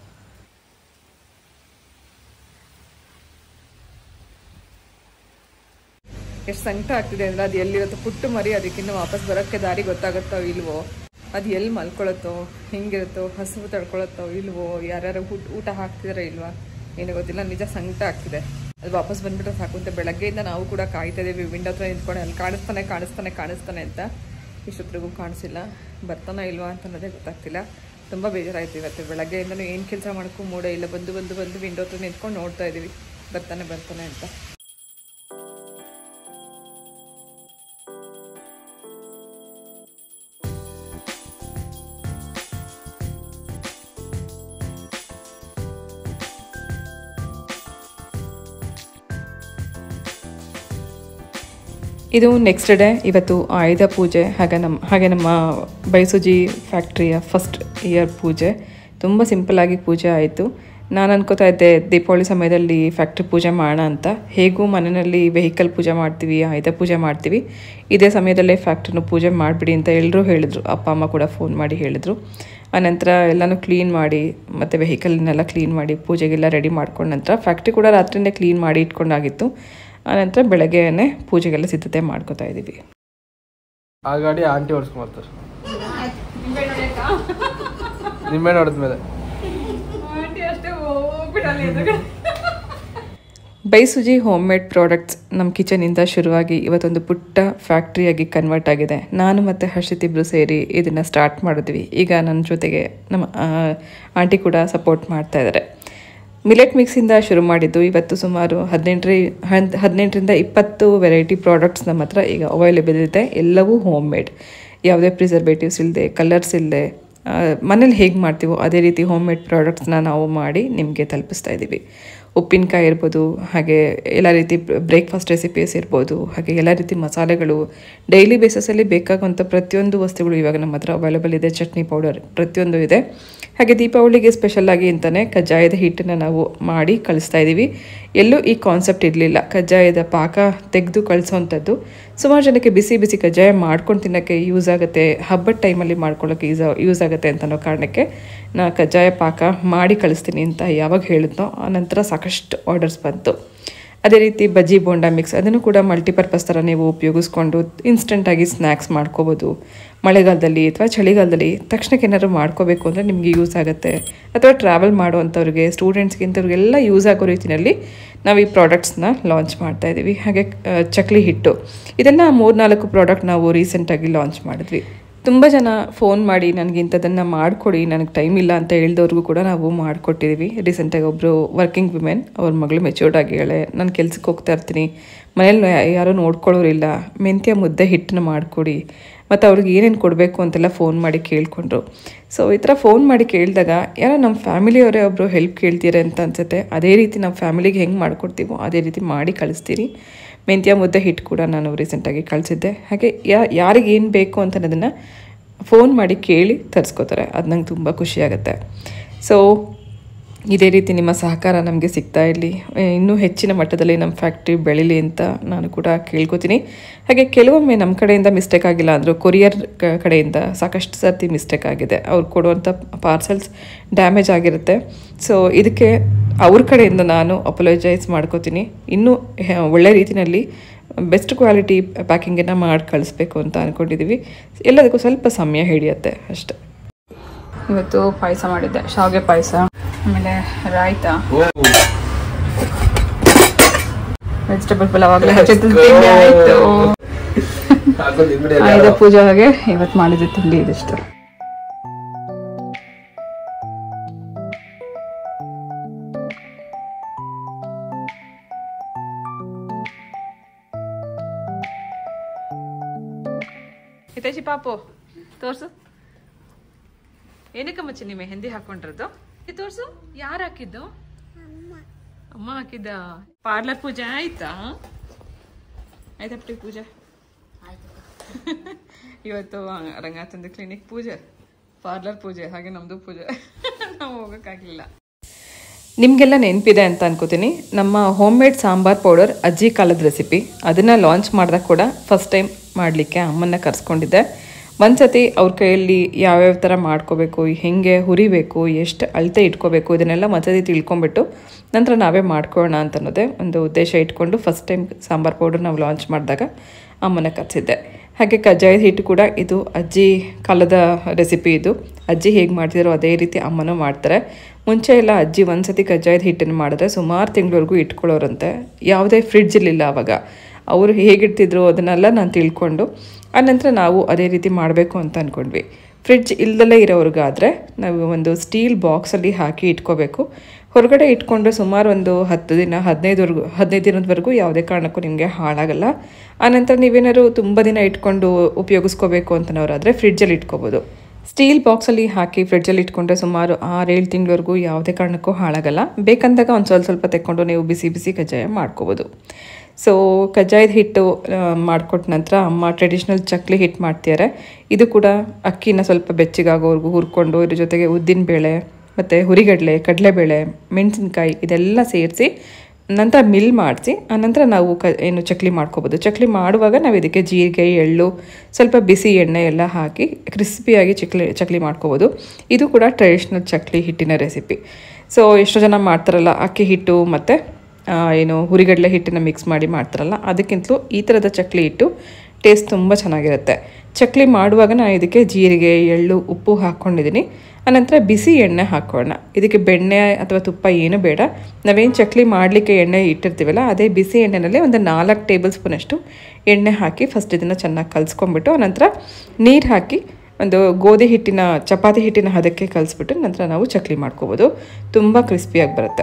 ಎಷ್ಟು ಸಂಕಟ ಆಗ್ತಿದೆ ಅಂದರೆ ಅದು ಎಲ್ಲಿರುತ್ತೋ ಪುಟ್ಟು ಮರಿ ಅದಕ್ಕಿಂತ ವಾಪಸ್ ಬರೋಕ್ಕೆ ದಾರಿ ಗೊತ್ತಾಗುತ್ತೋ ಇಲ್ವೋ ಅದು ಎಲ್ಲಿ ಮಲ್ಕೊಳತ್ತೋ ಹೆಂಗಿರುತ್ತೋ ಹಸಿವು ತಡ್ಕೊಳತ್ತೋ ಇಲ್ವೋ ಯಾರ್ಯಾರು ಊಟ ಊಟ ಹಾಕ್ತಿದಾರೋ ಇಲ್ವಾ ಏನೋ ಗೊತ್ತಿಲ್ಲ ನಿಜ ಸಂಕಟ ಆಗ್ತಿದೆ ಅದು ವಾಪಸ್ ಬಂದ್ಬಿಟ್ರೆ ಸಾಕು ಅಂತ ಬೆಳಗ್ಗೆಯಿಂದ ನಾವು ಕೂಡ ಕಾಯ್ತಾ ಇದೀವಿ ವಿಂಡೋ ಹತ್ರ ನಿಂತ್ಕೊಂಡು ಅಲ್ಲಿ ಕಾಣಿಸ್ತಾನೆ ಕಾಣಿಸ್ತಾನೆ ಕಾಣಿಸ್ತಾನೆ ಅಂತ ಇಷ್ಟೊತ್ತಿಗೂ ಕಾಣಿಸಿಲ್ಲ ಬರ್ತಾನೋ ಇಲ್ವಾ ಅಂತ ಅನ್ನೋದೇ ಗೊತ್ತಾಗ್ತಿಲ್ಲ ತುಂಬ ಬೇಜಾರಾಯ್ತು ಇವತ್ತು ಬೆಳಗ್ಗೆಯಿಂದನೂ ಏನು ಕೆಲಸ ಮಾಡೋಕ್ಕೂ ಮೂಡ ಇಲ್ಲ ಬಂದು ಬಂದು ಬಂದು ವಿಂಡೋ ಹತ್ರ ನಿಂತ್ಕೊಂಡು ನೋಡ್ತಾ ಇದ್ದೀವಿ ಬರ್ತಾನೆ ಬರ್ತಾನೆ ಅಂತ ಇದು ನೆಕ್ಸ್ಟ್ ಡೇ ಇವತ್ತು ಆಯುಧ ಪೂಜೆ ಹಾಗೆ ನಮ್ಮ ಹಾಗೆ ನಮ್ಮ ಬೈಸುಜಿ ಫ್ಯಾಕ್ಟ್ರಿಯ ಫಸ್ಟ್ ಇಯರ್ ಪೂಜೆ ತುಂಬ ಸಿಂಪಲ್ಲಾಗಿ ಪೂಜೆ ಆಯಿತು ನಾನು ಅನ್ಕೋತಾ ಇದ್ದೆ ದೀಪಾವಳಿ ಸಮಯದಲ್ಲಿ ಫ್ಯಾಕ್ಟ್ರಿ ಪೂಜೆ ಮಾಡೋಣ ಅಂತ ಹೇಗೂ ಮನೆಯಲ್ಲಿ ವೆಹಿಕಲ್ ಪೂಜೆ ಮಾಡ್ತೀವಿ ಆಯುಧ ಪೂಜೆ ಮಾಡ್ತೀವಿ ಇದೇ ಸಮಯದಲ್ಲೇ ಫ್ಯಾಕ್ಟ್ರಿನೂ ಪೂಜೆ ಮಾಡಿಬಿಡಿ ಅಂತ ಎಲ್ಲರೂ ಹೇಳಿದರು ಅಪ್ಪ ಅಮ್ಮ ಕೂಡ ಫೋನ್ ಮಾಡಿ ಹೇಳಿದರು ಆನಂತರ ಎಲ್ಲನೂ ಕ್ಲೀನ್ ಮಾಡಿ ಮತ್ತು ವೆಹಿಕಲ್ನೆಲ್ಲ ಕ್ಲೀನ್ ಮಾಡಿ ಪೂಜೆಗೆಲ್ಲ ರೆಡಿ ಮಾಡ್ಕೊಂಡ ನಂತರ ಫ್ಯಾಕ್ಟ್ರಿ ಕೂಡ ರಾತ್ರಿನೇ ಕ್ಲೀನ್ ಮಾಡಿ ಇಟ್ಕೊಂಡಾಗಿತ್ತು ಆನಂತರ ಬೆಳಗ್ಗೆನೇ ಪೂಜೆಗೆಲ್ಲ ಸಿದ್ಧತೆ ಮಾಡ್ಕೋತಾ ಇದ್ದೀವಿ ಆ ಗಾಡಿ ಆಂಟಿ ಓಡಿಸ್ಕೊಂಬರ್ತಾರೆ ನಿಂಬೆ ನೋಡಿದ್ಮೇಲೆ ಬೈಸುಜಿ ಹೋಮ್ ಮೇಡ್ ಪ್ರಾಡಕ್ಟ್ಸ್ ನಮ್ಮ ಕಿಚನಿಂದ ಶುರುವಾಗಿ ಇವತ್ತೊಂದು ಪುಟ್ಟ ಫ್ಯಾಕ್ಟ್ರಿಯಾಗಿ ಕನ್ವರ್ಟ್ ಆಗಿದೆ ನಾನು ಮತ್ತು ಹರ್ಷಿತ್ ಇಬ್ಬರು ಸೇರಿ ಇದನ್ನು ಸ್ಟಾರ್ಟ್ ಮಾಡಿದ್ವಿ ಈಗ ನನ್ನ ಜೊತೆಗೆ ನಮ್ಮ ಆ, ಆಂಟಿ ಕೂಡ ಸಪೋರ್ಟ್ ಮಾಡ್ತಾ ಇದ್ದಾರೆ ಮಿಲೆಟ್ ಮಿಕ್ಸಿಂದ ಶುರು ಮಾಡಿದ್ದು ಇವತ್ತು ಸುಮಾರು ಹದಿನೆಂಟರಿ ಹದಿನೆಂಟರಿಂದ ಇಪ್ಪತ್ತು ವೆರೈಟಿ ಪ್ರಾಡಕ್ಟ್ಸ್ ನಮ್ಮ ಹತ್ರ ಈಗ ಅವೈಲೇಬಲ್ ಇದೆ ಎಲ್ಲವೂ ಹೋಮ್ ಮೇಡ್ ಯಾವುದೇ ಪ್ರಿಸರ್ವೇಟಿವ್ಸ್ ಇಲ್ಲದೆ ಕಲರ್ಸ್ ಇಲ್ಲದೆ ಮನೇಲಿ ಹೇಗೆ ಮಾಡ್ತೀವೋ ಅದೇ ರೀತಿ ಹೋಮ್ ಮೇಡ್ ಪ್ರಾಡಕ್ಟ್ಸ್ನ ನಾವು ಮಾಡಿ ನಿಮಗೆ ತಲುಪಿಸ್ತಾ ಇದ್ದೀವಿ ಉಪ್ಪಿನಕಾಯಿ ಇರ್ಬೋದು ಹಾಗೆ ಎಲ್ಲ ರೀತಿ ಬ್ರೇಕ್ಫಾಸ್ಟ್ ರೆಸಿಪೀಸ್ ಇರ್ಬೋದು ಹಾಗೆ ಎಲ್ಲ ರೀತಿ ಮಸಾಲೆಗಳು ಡೈಲಿ ಬೇಸಿಸಲ್ಲಿ ಬೇಕಾಗುವಂಥ ಪ್ರತಿಯೊಂದು ವಸ್ತುಗಳು ಇವಾಗ ನಮ್ಮ ಹತ್ರ ಅವೈಲೇಬಲ್ ಇದೆ ಚಟ್ನಿ ಪೌಡರ್ ಪ್ರತಿಯೊಂದು ಇದೆ ಹಾಗೆ ದೀಪಾವಳಿಗೆ ಸ್ಪೆಷಲ್ ಆಗಿ ಅಂತಲೇ ಕಜ್ಜಾಯದ ಹಿಟ್ಟನ್ನು ನಾವು ಮಾಡಿ ಕಳಿಸ್ತಾ ಇದ್ದೀವಿ ಎಲ್ಲೂ ಈ ಕಾನ್ಸೆಪ್ಟ್ ಇರಲಿಲ್ಲ ಕಜ್ಜಾಯದ ಪಾಕ ತೆಗೆದು ಕಳಿಸೋವಂಥದ್ದು ಸುಮಾರು ಜನಕ್ಕೆ ಬಿಸಿ ಬಿಸಿ ಕಜ್ಜಾಯ ಮಾಡ್ಕೊಂಡು ತಿನ್ನೋಕ್ಕೆ ಯೂಸ್ ಆಗುತ್ತೆ ಹಬ್ಬದ ಟೈಮಲ್ಲಿ ಮಾಡ್ಕೊಳ್ಳೋಕೆ ಯೂಸ್ ಯೂಸ್ ಆಗುತ್ತೆ ಅಂತ ಅನ್ನೋ ಕಾರಣಕ್ಕೆ ನಾ ಕಜ್ಜಾಯ ಪಾಕ ಮಾಡಿ ಕಳಿಸ್ತೀನಿ ಅಂತ ಯಾವಾಗ ಹೇಳಿದ್ನೋ ಆನಂತರ ಸಾಕಷ್ಟು ಆರ್ಡರ್ಸ್ ಬಂತು ಅದೇ ರೀತಿ ಬಜ್ಜಿ ಬೋಂಡಾ ಮಿಕ್ಸ್ ಅದನ್ನು ಕೂಡ ಮಲ್ಟಿಪರ್ಪಸ್ ಥರ ನೀವು ಉಪಯೋಗಿಸ್ಕೊಂಡು ಇನ್ಸ್ಟೆಂಟಾಗಿ ಸ್ನ್ಯಾಕ್ಸ್ ಮಾಡ್ಕೋಬೋದು ಮಳೆಗಾಲದಲ್ಲಿ ಅಥವಾ ಚಳಿಗಾಲದಲ್ಲಿ ತಕ್ಷಣಕ್ಕೆ ಏನಾದ್ರು ಮಾಡ್ಕೋಬೇಕು ಅಂದರೆ ನಿಮಗೆ ಯೂಸ್ ಆಗುತ್ತೆ ಅಥವಾ ಟ್ರಾವೆಲ್ ಮಾಡುವಂಥವ್ರಿಗೆ ಸ್ಟೂಡೆಂಟ್ಸ್ಗೆ ಇಂಥವ್ರಿಗೆಲ್ಲ ಯೂಸ್ ಆಗೋ ರೀತಿಯಲ್ಲಿ ನಾವು ಈ ಪ್ರಾಡಕ್ಟ್ಸ್ನ ಲಾಂಚ್ ಮಾಡ್ತಾ ಇದ್ದೀವಿ ಹಾಗೆ ಆ, ಚಕ್ಲಿ ಹಿಟ್ಟು ಇದೆಲ್ಲ ಮೂರ್ನಾಲ್ಕು ಪ್ರಾಡಕ್ಟ್ ನಾವು ರೀಸೆಂಟಾಗಿ ಲಾಂಚ್ ಮಾಡಿದ್ವಿ ತುಂಬ ಜನ ಫೋನ್ ಮಾಡಿ ನನಗೆ ಇಂಥದ್ದನ್ನು ಮಾಡಿಕೊಡಿ ನನಗೆ ಟೈಮ್ ಇಲ್ಲ ಅಂತ ಹೇಳ್ದವ್ರಿಗೂ ಕೂಡ ನಾವು ಮಾಡಿಕೊಟ್ಟಿದ್ದೀವಿ ರೀಸೆಂಟಾಗಿ ಒಬ್ಬರು ವರ್ಕಿಂಗ್ ವಿಮೆನ್ ಅವ್ರ ಮಗಳು ಮೆಚೂರ್ಡ್ ಆಗಿ ಹೇಳೆ ನಾನು ಕೆಲ್ಸಕ್ಕೆ ಹೋಗ್ತಾ ಇರ್ತೀನಿ ಮನೇಲಿ ಯಾರೂ ನೋಡ್ಕೊಳ್ಳೋರಿಲ್ಲ ಮೆಂತ್ಯ ಮುದ್ದೆ ಹಿಟ್ಟನ್ನ ಮಾಡಿಕೊಡಿ ಮತ್ತು ಅವ್ರಿಗೆ ಏನೇನು ಕೊಡಬೇಕು ಅಂತೆಲ್ಲ ಫೋನ್ ಮಾಡಿ ಕೇಳಿಕೊಂಡ್ರು ಸೊ ಈ ಥರ ಫೋನ್ ಮಾಡಿ ಕೇಳಿದಾಗ ಯಾರೋ ನಮ್ಮ ಫ್ಯಾಮಿಲಿಯವರೇ ಒಬ್ಬರು ಹೆಲ್ಪ್ ಕೇಳ್ತೀರ ಅಂತ ಅನ್ಸುತ್ತೆ ಅದೇ ರೀತಿ ನಮ್ಮ ಫ್ಯಾಮಿಲಿಗೆ ಹೆಂಗೆ ಮಾಡ್ಕೊಡ್ತೀವೋ ಅದೇ ರೀತಿ ಮಾಡಿ ಕಳಿಸ್ತೀರಿ ಮೆಂತ್ಯ ಮುದ್ದೆ ಹಿಟ್ಟು ಕೂಡ ನಾನು ರೀಸೆಂಟಾಗಿ ಕಳಿಸಿದ್ದೆ ಹಾಗೆ ಯಾ ಯಾರಿಗೆ ಏನು ಬೇಕು ಅಂತ ಅನ್ನೋದನ್ನು ಫೋನ್ ಮಾಡಿ ಕೇಳಿ ತರಿಸ್ಕೋತಾರೆ ಅದು ನಂಗೆ ತುಂಬ ಖುಷಿಯಾಗುತ್ತೆ ಸೊ ಇದೇ ರೀತಿ ನಿಮ್ಮ ಸಹಕಾರ ನಮಗೆ ಸಿಗ್ತಾ ಇರಲಿ ಇನ್ನೂ ಹೆಚ್ಚಿನ ಮಟ್ಟದಲ್ಲಿ ನಮ್ಮ ಫ್ಯಾಕ್ಟ್ರಿ ಬೆಳೀಲಿ ಅಂತ ನಾನು ಕೂಡ ಕೇಳ್ಕೊತೀನಿ ಹಾಗೆ ಕೆಲವೊಮ್ಮೆ ನಮ್ಮ ಕಡೆಯಿಂದ ಮಿಸ್ಟೇಕ್ ಆಗಿಲ್ಲ ಅಂದರೂ ಕೊರಿಯರ್ ಕಡೆಯಿಂದ ಸಾಕಷ್ಟು ಸರ್ತಿ ಮಿಸ್ಟೇಕ್ ಆಗಿದೆ ಅವ್ರು ಕೊಡುವಂಥ ಪಾರ್ಸಲ್ಸ್ ಡ್ಯಾಮೇಜ್ ಆಗಿರುತ್ತೆ ಸೊ ಇದಕ್ಕೆ ಅವ್ರ ಕಡೆಯಿಂದ ನಾನು ಅಪಲೋಜೈಸ್ ಮಾಡ್ಕೋತೀನಿ ಇನ್ನೂ ಹೆ- ಒಳ್ಳೆ ರೀತಿಯಲ್ಲಿ ಬೆಸ್ಟ್ ಕ್ವಾಲಿಟಿ ಪ್ಯಾಕಿಂಗನ್ನು ಮಾಡಿ ಕಳಿಸ್ಬೇಕು ಅಂತ ಅಂದ್ಕೊಂಡಿದ್ದೀವಿ ಎಲ್ಲದಕ್ಕೂ ಸ್ವಲ್ಪ ಸಮಯ ಹಿಡಿಯುತ್ತೆ ಅಷ್ಟೆ ಇವತ್ತು ಪಾಯಸ ಮಾಡಿದ್ದೆ ಶಾವಿಗೆ ಪಾಯಸ ಆಮೇಲೆ ರಾಯ್ತ ವೆಜಿಟೇಬಲ್ ಪಲಾವ್ ಆಗಲೇ ಹಚ್ಚಿದ್ದು ತಿಂಡಿ ಆಯ್ತು ಆಯುಧ ಪೂಜೆಗೆ ಇವತ್ತು ಮಾಡಿದ್ದು ತಿಂಡಿ ಇದಿಷ್ಟು ಹಿತೈಷಿ ಪಾಪು ತೋರ್ಸು ಏನಕ್ಕೆ ಮಚ್ಚಿ ನೀವು ಮೆಹಂದಿ ಹಾಕೊಂಡ್ರದ್ದು ಇದು ತೋರ್ಸು ಯಾರು ಹಾಕಿದ್ದು ಅಮ್ಮ ಹಾಕಿದ್ದ ಪಾರ್ಲರ್ ಪೂಜೆ ಆಯ್ತಾ ಆಯ್ತಾ ಪುಟ್ಟಿ ಪೂಜೆ ಇವತ್ತು ರಂಗಾತಂದ ಕ್ಲಿನಿಕ್ ಪೂಜೆ ಪಾರ್ಲರ್ ಪೂಜೆ ಹಾಗೆ ನಮ್ದು ಪೂಜೆ ನಾವು ಹೋಗೋಕ್ಕಾಗಲಿಲ್ಲ ನಿಮಗೆಲ್ಲ ನೆನಪಿದೆ ಅಂತ ಅನ್ಕೋತೀನಿ ನಮ್ಮ ಹೋಮ್ ಮೇಡ್ ಸಾಂಬಾರ್ ಪೌಡರ್ ಅಜ್ಜಿ ಕಾಲದ ರೆಸಿಪಿ ಅದನ್ನು ಲಾಂಚ್ ಮಾಡಿದಾಗ ಕೂಡ ಫಸ್ಟ್ ಟೈಮ್ ಮಾಡಲಿಕ್ಕೆ ಅಮ್ಮನ್ನ ಕರೆಸ್ಕೊಂಡಿದ್ದೆ ಒಂದ್ಸತಿ ಅವ್ರ ಕೈಯಲ್ಲಿ ಯಾವ್ಯಾವ ಥರ ಮಾಡ್ಕೋಬೇಕು ಹೆಂಗೆ ಹುರಿಬೇಕು ಎಷ್ಟು ಅಳತೆ ಇಟ್ಕೋಬೇಕು ಇದನ್ನೆಲ್ಲ ಒಂದ್ಸತಿ ತಿಳ್ಕೊಂಬಿಟ್ಟು ನಂತರ ನಾವೇ ಮಾಡ್ಕೊಳ್ಳೋಣ ಅಂತ ಅನ್ನೋದೇ ಒಂದು ಉದ್ದೇಶ ಇಟ್ಕೊಂಡು ಫಸ್ಟ್ ಟೈಮ್ ಸಾಂಬಾರ್ ಪೌಡರ್ ನಾವು ಲಾಂಚ್ ಮಾಡಿದಾಗ ಅಮ್ಮನ ಕರೆಸಿದ್ದೆ ಹಾಗೆ ಕಜ್ಜಾಯದ ಹಿಟ್ಟು ಕೂಡ ಇದು ಅಜ್ಜಿ ಕಾಲದ ರೆಸಿಪಿ ಇದು ಅಜ್ಜಿ ಹೇಗೆ ಮಾಡ್ತಿದಾರೋ ಅದೇ ರೀತಿ ಅಮ್ಮನೂ ಮಾಡ್ತಾರೆ ಮುಂಚೆ ಎಲ್ಲ ಅಜ್ಜಿ ಒಂದ್ಸತಿ ಕಜ್ಜಾಯದ ಹಿಟ್ಟನ್ನು ಮಾಡಿದ್ರೆ ಸುಮಾರು ತಿಂಗಳವರೆಗೂ ಇಟ್ಕೊಳ್ಳೋರಂತೆ ಯಾವುದೇ ಫ್ರಿಡ್ಜ್ ಇರಲಿಲ್ಲ ಆವಾಗ ಅವರು ಹೇಗಿಡ್ತಿದ್ರು ಅದನ್ನೆಲ್ಲ ನಾನು ತಿಳ್ಕೊಂಡು ಆನಂತರ ನಾವು ಅದೇ ರೀತಿ ಮಾಡಬೇಕು ಅಂತ ಅಂದ್ಕೊಂಡ್ವಿ ಫ್ರಿಡ್ಜ್ ಇಲ್ದಲೇ ಇರೋರ್ಗಾದರೆ ನಾವು ಒಂದು ಸ್ಟೀಲ್ ಬಾಕ್ಸಲ್ಲಿ ಹಾಕಿ ಇಟ್ಕೋಬೇಕು ಹೊರಗಡೆ ಇಟ್ಕೊಂಡ್ರೆ ಸುಮಾರು ಒಂದು ಹತ್ತು ದಿನ ಹದಿನೈದವರೆಗೂ ಹದಿನೈದು ದಿನದವರೆಗೂ ಯಾವುದೇ ಕಾರಣಕ್ಕೂ ನಿಮಗೆ ಹಾಳಾಗಲ್ಲ ಆನಂತರ ನೀವೇನಾದ್ರು ತುಂಬ ದಿನ ಇಟ್ಕೊಂಡು ಉಪಯೋಗಿಸ್ಕೋಬೇಕು ಅಂತನವರಾದರೆ ಫ್ರಿಡ್ಜಲ್ಲಿ ಇಟ್ಕೋಬೋದು ಸ್ಟೀಲ್ ಬಾಕ್ಸಲ್ಲಿ ಹಾಕಿ ಫ್ರಿಡ್ಜಲ್ಲಿ ಇಟ್ಕೊಂಡ್ರೆ ಸುಮಾರು ಆರೇಳು ತಿಂಗಳವರೆಗೂ ಯಾವುದೇ ಕಾರಣಕ್ಕೂ ಹಾಳಾಗಲ್ಲ ಬೇಕಂದಾಗ ಒಂದು ಸ್ವಲ್ಪ ಸ್ವಲ್ಪ ತೆಕ್ಕೊಂಡು ನೀವು ಬಿಸಿ ಬಿಸಿ ಕಜ್ಜಾಯ ಮಾಡ್ಕೋಬೋದು ಸೊ ಕಜ್ಜಾಯದ ಹಿಟ್ಟು ಮಾಡಿಕೊಟ್ಟ ನಂತರ ಅಮ್ಮ ಟ್ರೆಡಿಷ್ನಲ್ ಚಕ್ಲಿ ಹಿಟ್ಟು ಮಾಡ್ತಿದ್ದಾರೆ ಇದು ಕೂಡ ಅಕ್ಕಿನ ಸ್ವಲ್ಪ ಬೆಚ್ಚಗಾಗೋವರೆಗೂ ಹುರ್ಕೊಂಡು ಇದ್ರ ಜೊತೆಗೆ ಉದ್ದಿನ ಬೇಳೆ ಮತ್ತು ಹುರಿಗಡಲೆ ಕಡಲೆಬೇಳೆ ಮೆಣಸಿನ್ಕಾಯಿ ಇದೆಲ್ಲ ಸೇರಿಸಿ ನಂತರ ಮಿಲ್ ಮಾಡಿಸಿ ಆನಂತರ ನಾವು ಕ ಏನು ಚಕ್ಲಿ ಮಾಡ್ಕೋಬೋದು ಚಕ್ಲಿ ಮಾಡುವಾಗ ನಾವು ಇದಕ್ಕೆ ಜೀರಿಗೆ ಎಳ್ಳು ಸ್ವಲ್ಪ ಬಿಸಿ ಎಣ್ಣೆ ಎಲ್ಲ ಹಾಕಿ ಕ್ರಿಸ್ಪಿಯಾಗಿ ಚಕ್ಲಿ ಚಕ್ಲಿ ಮಾಡ್ಕೋಬೋದು ಇದು ಕೂಡ ಟ್ರೆಡಿಷ್ನಲ್ ಚಕ್ಲಿ ಹಿಟ್ಟಿನ ರೆಸಿಪಿ ಸೊ ಎಷ್ಟೋ ಜನ ಮಾಡ್ತಾರಲ್ಲ ಅಕ್ಕಿ ಹಿಟ್ಟು ಮತ್ತು ಆ, ಏನು ಹುರಿಗಡಲೆ ಹಿಟ್ಟನ್ನು ಮಿಕ್ಸ್ ಮಾಡಿ ಮಾಡ್ತಾರಲ್ಲ ಅದಕ್ಕಿಂತಲೂ ಈ ಥರದ ಚಕ್ಲಿ ಹಿಟ್ಟು ಟೇಸ್ಟ್ ತುಂಬ ಚೆನ್ನಾಗಿರುತ್ತೆ ಚಕ್ಲಿ ಮಾಡುವಾಗ ನಾನು ಇದಕ್ಕೆ ಜೀರಿಗೆ ಎಳ್ಳು ಉಪ್ಪು ಹಾಕ್ಕೊಂಡಿದ್ದೀನಿ ಆನಂತರ ಬಿಸಿ ಎಣ್ಣೆ ಹಾಕೋಣ ಇದಕ್ಕೆ ಬೆಣ್ಣೆ ಅಥವಾ ತುಪ್ಪ ಏನು ಬೇಡ ನಾವೇನು ಚಕ್ಲಿ ಮಾಡಲಿಕ್ಕೆ ಎಣ್ಣೆ ಇಟ್ಟಿರ್ತೀವಲ್ಲ ಅದೇ ಬಿಸಿ ಎಣ್ಣೆನಲ್ಲಿ ಒಂದು ನಾಲ್ಕು ಟೇಬಲ್ ಸ್ಪೂನಷ್ಟು ಎಣ್ಣೆ ಹಾಕಿ ಫಸ್ಟ್ ಇದನ್ನು ಚೆನ್ನಾಗಿ ಕಲಿಸ್ಕೊಂಡ್ಬಿಟ್ಟು ಆನಂತರ ನೀರು ಹಾಕಿ ಒಂದು ಗೋಧಿ ಹಿಟ್ಟಿನ ಚಪಾತಿ ಹಿಟ್ಟಿನ ಹದಕ್ಕೆ ಕಲಿಸ್ಬಿಟ್ಟು ನಂತರ ನಾವು ಚಕ್ಲಿ ಮಾಡ್ಕೋಬೋದು ತುಂಬ ಕ್ರಿಸ್ಪಿಯಾಗಿ ಬರುತ್ತೆ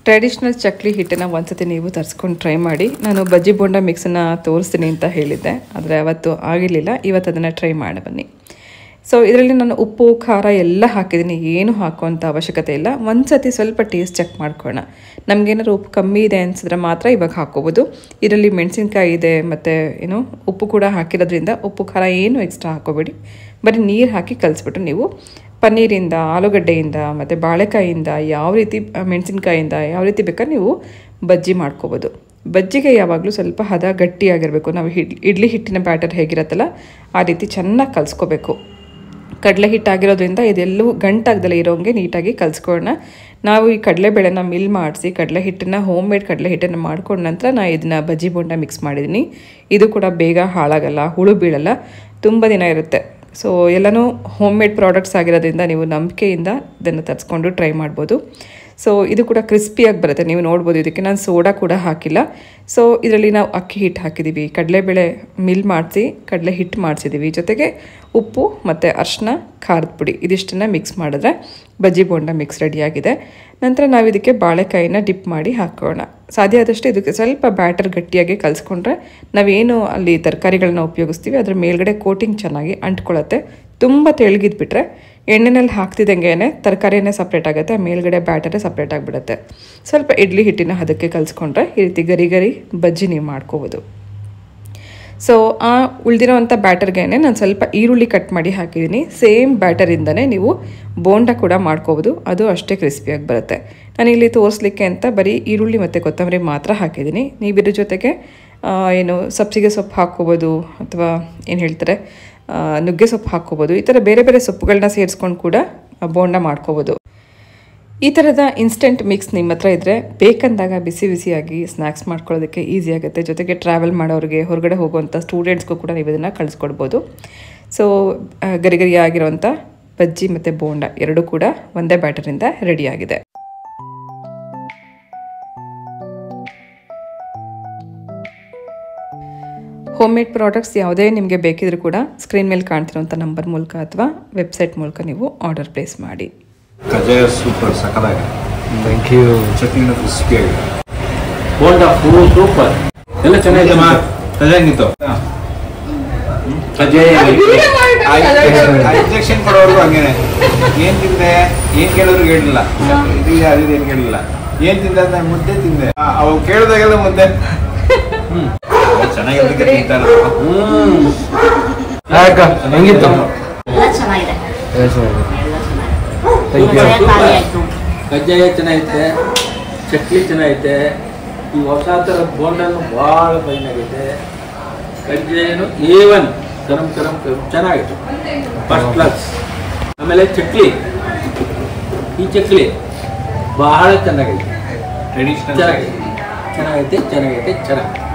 ಟ್ರೆಡಿಷ್ನಲ್ ಚಕ್ಲಿ ಹಿಟ್ಟನ್ನು ಒಂದ್ಸತಿ ನೀವು ತರಿಸ್ಕೊಂಡು ಟ್ರೈ ಮಾಡಿ ನಾನು ಬಜ್ಜಿ ಬೋಂಡ ಮಿಕ್ಸನ್ನು ತೋರಿಸ್ತೀನಿ ಅಂತ ಹೇಳಿದ್ದೆ ಆದರೆ ಅವತ್ತು ಆಗಿರಲಿಲ್ಲ ಇವತ್ತು ಅದನ್ನು ಟ್ರೈ ಮಾಡಿ ಬನ್ನಿ ಸೊ ಇದರಲ್ಲಿ ನಾನು ಉಪ್ಪು ಖಾರ ಎಲ್ಲ ಹಾಕಿದ್ದೀನಿ ಏನು ಹಾಕುವಂಥ ಅವಶ್ಯಕತೆ ಇಲ್ಲ ಒಂದು ಸತಿ ಸ್ವಲ್ಪ ಟೇಸ್ಟ್ ಚೆಕ್ ಮಾಡ್ಕೊಳ್ಳೋಣ ನಮಗೇನಾದ್ರು ಉಪ್ಪು ಕಮ್ಮಿ ಇದೆ ಅನಿಸಿದ್ರೆ ಮಾತ್ರ ಇವಾಗ ಹಾಕೋಬೋದು ಇದರಲ್ಲಿ ಮೆಣಸಿನ್ಕಾಯಿ ಇದೆ ಮತ್ತು ಏನು ಉಪ್ಪು ಕೂಡ ಹಾಕಿರೋದ್ರಿಂದ ಉಪ್ಪು ಖಾರ ಏನು ಎಕ್ಸ್ಟ್ರಾ ಹಾಕೋಬೇಡಿ ಬರೀ ನೀರು ಹಾಕಿ ಕಲಿಸ್ಬಿಟ್ಟು ನೀವು ಪನ್ನೀರಿಂದ ಆಲೂಗಡ್ಡೆಯಿಂದ ಮತ್ತು ಬಾಳೆಕಾಯಿಯಿಂದ ಯಾವ ರೀತಿ ಆ, ಮೆಣಸಿನ್ಕಾಯಿಂದ ಯಾವ ರೀತಿ ಬೇಕಾದ್ರೆ ನೀವು ಬಜ್ಜಿ ಮಾಡ್ಕೋಬೋದು ಬಜ್ಜಿಗೆ ಯಾವಾಗಲೂ ಸ್ವಲ್ಪ ಹದ ಗಟ್ಟಿಯಾಗಿರಬೇಕು ನಾವು ಹಿಡ್ ಇಡ್ಲಿ ಹಿಟ್ಟಿನ ಬ್ಯಾಟರ್ ಹೇಗಿರುತ್ತಲ್ಲ ಆ ರೀತಿ ಚೆನ್ನಾಗಿ ಕಲಿಸ್ಕೋಬೇಕು ಕಡಲೆ ಹಿಟ್ಟಾಗಿರೋದ್ರಿಂದ ಇದೆಲ್ಲವೂ ಗಂಟಾಗ್ದಲೇ ಇರೋಂಗೆ ನೀಟಾಗಿ ಕಲಿಸ್ಕೊಳ್ಳೋಣ ನಾವು ಈ ಕಡಲೆಬೇಳೆನ ಮಿಲ್ ಮಾಡಿಸಿ ಕಡಲೆ ಹಿಟ್ಟನ್ನು ಹೋಮ್ ಮೇಡ್ ಕಡಲೆ ಹಿಟ್ಟನ್ನು ಮಾಡ್ಕೊಂಡ ನಂತರ ನಾನು ಇದನ್ನು ಬಜ್ಜಿ ಬೋಂಡ ಮಿಕ್ಸ್ ಮಾಡಿದ್ದೀನಿ ಇದು ಕೂಡ ಬೇಗ ಹಾಳಾಗಲ್ಲ ಹುಳು ಬೀಳಲ್ಲ ತುಂಬ ದಿನ ಇರುತ್ತೆ ಸೊ ಎಲ್ಲನೂ ಹೋಮ್ ಮೇಡ್ ಪ್ರಾಡಕ್ಟ್ಸ್ ಆಗಿರೋದ್ರಿಂದ ನೀವು ನಂಬಿಕೆಯಿಂದ ಇದನ್ನು ತರಿಸ್ಕೊಂಡು ಟ್ರೈ ಮಾಡ್ಬೋದು ಸೊ ಇದು ಕೂಡ ಕ್ರಿಸ್ಪಿಯಾಗಿ ಬರುತ್ತೆ ನೀವು ನೋಡ್ಬೋದು ಇದಕ್ಕೆ ನಾನು ಸೋಡಾ ಕೂಡ ಹಾಕಿಲ್ಲ ಸೊ ಇದರಲ್ಲಿ ನಾವು ಅಕ್ಕಿ ಹಿಟ್ಟು ಹಾಕಿದ್ದೀವಿ ಕಡಲೆಬೇಳೆ ಮಿಲ್ ಮಾಡಿಸಿ ಕಡಲೆ ಹಿಟ್ಟು ಮಾಡಿಸಿದ್ದೀವಿ ಜೊತೆಗೆ ಉಪ್ಪು ಮತ್ತು ಅರಿಶಿನ ಖಾರದ ಪುಡಿ ಇದಿಷ್ಟನ್ನು ಮಿಕ್ಸ್ ಮಾಡಿದ್ರೆ ಬಜ್ಜಿ ಬೋಂಡ ಮಿಕ್ಸ್ ರೆಡಿಯಾಗಿದೆ ನಂತರ ನಾವು ಇದಕ್ಕೆ ಬಾಳೆಕಾಯಿನ ಡಿಪ್ ಮಾಡಿ ಹಾಕೋಣ ಸಾಧ್ಯ ಆದಷ್ಟು ಇದಕ್ಕೆ ಸ್ವಲ್ಪ ಬ್ಯಾಟರ್ ಗಟ್ಟಿಯಾಗಿ ಕಲಿಸ್ಕೊಂಡ್ರೆ ನಾವೇನು ಅಲ್ಲಿ ತರಕಾರಿಗಳನ್ನ ಉಪಯೋಗಿಸ್ತೀವಿ ಅದ್ರ ಮೇಲ್ಗಡೆ ಕೋಟಿಂಗ್ ಚೆನ್ನಾಗಿ ಅಂಟ್ಕೊಳ್ಳುತ್ತೆ ತುಂಬ ತೆಳ್ಳಗಿದ್ಬಿಟ್ರೆ ಎಣ್ಣೆನಲ್ಲಿ ಹಾಕ್ತಿದ್ದಂಗೆ ತರಕಾರಿನೇ ಸಪ್ರೇಟ್ ಆಗುತ್ತೆ ಮೇಲ್ಗಡೆ ಬ್ಯಾಟರೇ ಸಪ್ರೇಟ್ ಆಗಿಬಿಡುತ್ತೆ ಸ್ವಲ್ಪ ಇಡ್ಲಿ ಹಿಟ್ಟಿನ ಹದಕ್ಕೆ ಕಲಿಸ್ಕೊಂಡ್ರೆ ಈ ರೀತಿ ಗರಿ ಗರಿ ಬಜ್ಜಿ ನೀವು ಮಾಡ್ಕೋಬೋದು ಸೊ ಆ ಉಳಿದಿರೋವಂಥ ಬ್ಯಾಟರ್ಗೆ ನಾನು ಸ್ವಲ್ಪ ಈರುಳ್ಳಿ ಕಟ್ ಮಾಡಿ ಹಾಕಿದ್ದೀನಿ ಸೇಮ್ ಬ್ಯಾಟರಿಂದನೇ ನೀವು ಬೋಂಡ ಕೂಡ ಮಾಡ್ಕೋಬೋದು ಅದು ಅಷ್ಟೇ ಕ್ರಿಸ್ಪಿಯಾಗಿ ಬರುತ್ತೆ ನಾನು ಇಲ್ಲಿ ತೋರಿಸ್ಲಿಕ್ಕೆ ಅಂತ ಬರೀ ಈರುಳ್ಳಿ ಮತ್ತು ಕೊತ್ತಂಬರಿ ಮಾತ್ರ ಹಾಕಿದ್ದೀನಿ ನೀವು ಇದ್ರ ಜೊತೆಗೆ ಆ, ಏನು ಸಬ್ಸಿಗೆ ಸೊಪ್ಪು ಹಾಕ್ಕೋಬೋದು ಅಥವಾ ಏನು ಹೇಳ್ತಾರೆ ಆ, ನುಗ್ಗೆ ಸೊಪ್ಪು ಹಾಕ್ಕೋಬೋದು ಈ ಥರ ಬೇರೆ ಬೇರೆ ಸೊಪ್ಪುಗಳನ್ನ ಸೇರಿಸ್ಕೊಂಡು ಕೂಡ ಆ, ಬೋಂಡ ಮಾಡ್ಕೋಬೋದು ಈ ಥರದ ಇನ್ಸ್ಟೆಂಟ್ ಮಿಕ್ಸ್ ನಿಮ್ಮ ಹತ್ರ ಇದ್ದರೆ ಬೇಕಂದಾಗ ಬಿಸಿ ಬಿಸಿಯಾಗಿ ಸ್ನ್ಯಾಕ್ಸ್ ಮಾಡ್ಕೊಳ್ಳೋದಕ್ಕೆ ಈಸಿ ಆಗುತ್ತೆ ಜೊತೆಗೆ ಟ್ರಾವೆಲ್ ಮಾಡೋರಿಗೆ ಹೊರಗಡೆ ಹೋಗುವಂಥ ಸ್ಟೂಡೆಂಟ್ಸ್ಗೂ ಕೂಡ ನೀವು ಇದನ್ನು ಕಳಿಸ್ಕೊಡ್ಬೋದು ಸೊ ಗರಿ ಗರಿ ಆಗಿರೋಂಥ ಬಜ್ಜಿ ಮತ್ತು ಬೋಂಡ ಎರಡೂ ಕೂಡ ಒಂದೇ ಬ್ಯಾಟರಿಂದ ರೆಡಿಯಾಗಿದೆ ಹೋಮ್ ಮೇಡ್ ಪ್ರಾಡಕ್ಟ್ಸ್ ಯಾವುದೇ ನಿಮಗೆ ಬೇಕಿದ್ರೂ ಕೂಡ ಸ್ಕ್ರೀನ್ ಮೇಲೆ ಕಾಣ್ತಿರೋಂಥ ನಂಬರ್ ಮೂಲಕ ಅಥವಾ ವೆಬ್ಸೈಟ್ ಮೂಲಕ ನೀವು ಆರ್ಡರ್ ಪ್ಲೇಸ್ ಮಾಡಿ ಕಜಾಯ ಸೂಪರ್ ಸಕ್ಕದಾಗಿ ಥ್ಯಾಂಕ್ ಯು ಚಟ್ನಿನ ಕ್ರಿಸ್ಪಿಯಾಗಿ ಬೋಂಡ ಫುಲ್ ಸೂಪರ್ ಎಲ್ಲ ಚೆನ್ನಾಗಿದೆಮ್ಮ ಕಜಾಯಂಗಿತ್ತು ಕಜ್ಜಾಯ ಇಂಜೆಕ್ಷನ್ ಕೊಡೋರ್ಗು ಹಂಗೇನೆ ಏನ್ ತಿಂದೆ ಏನ್ ಕೇಳಿದ್ರು ಹೇಳಿಲ್ಲ ಇದು ಅದಿದೆ ಏನ್ ಕೇಳಿಲ್ಲ ಏನ್ ತಿಂದ ಅಂತ ಮುದ್ದೆ ತಿಂದೆ ಆ, ಅವು ಕೇಳಿದಾಗೆಲ್ಲ ಮುದ್ದೆ ಹ್ಮ್ ಚೆನ್ನಾಗಿರೋದಕ್ಕೆ ತಿಂತಾರೆ ಹ್ಮ್ ಯಾಕ ಹೆಂಗಿತ್ತು ಎಲ್ಲ ಚೆನ್ನಾಗಿದೆ ಥ್ಯಾಂಕ್ ಯು ಕಜ್ಜಾಯ ಖಾಲಿ ಆಯ್ತು ಕಜ್ಜಾಯ ಚೆನ್ನಾಗೈತೆ ಚಟ್ನಿ ಚೆನ್ನಾಗೈತೆ ಈ ಹೊಸ ಥರದ ಬೋಂಡನು ಭಾಳ ಫೈನ್ ಆಗೈತೆ ಕಜ್ಜಾಯನು ಎ ಒನ್ ಗರಂ ಗರಂ ಗರಂ ಚೆನ್ನಾಗೈತೆ ಫಸ್ಟ್ ಕ್ಲಾಸ್ ಆಮೇಲೆ ಚಕ್ಲಿ ಈ ಚಕ್ಲಿ ಬಹಳ ಚೆನ್ನಾಗೈತೆ ಟ್ರೆಡಿಷನಲ್ ಚೆನ್ನಾಗೈತೆ ಚೆನ್ನಾಗೈತೆ ಚೆನ್ನಾಗೈತೆ ಚೆನ್ನಾಗಿ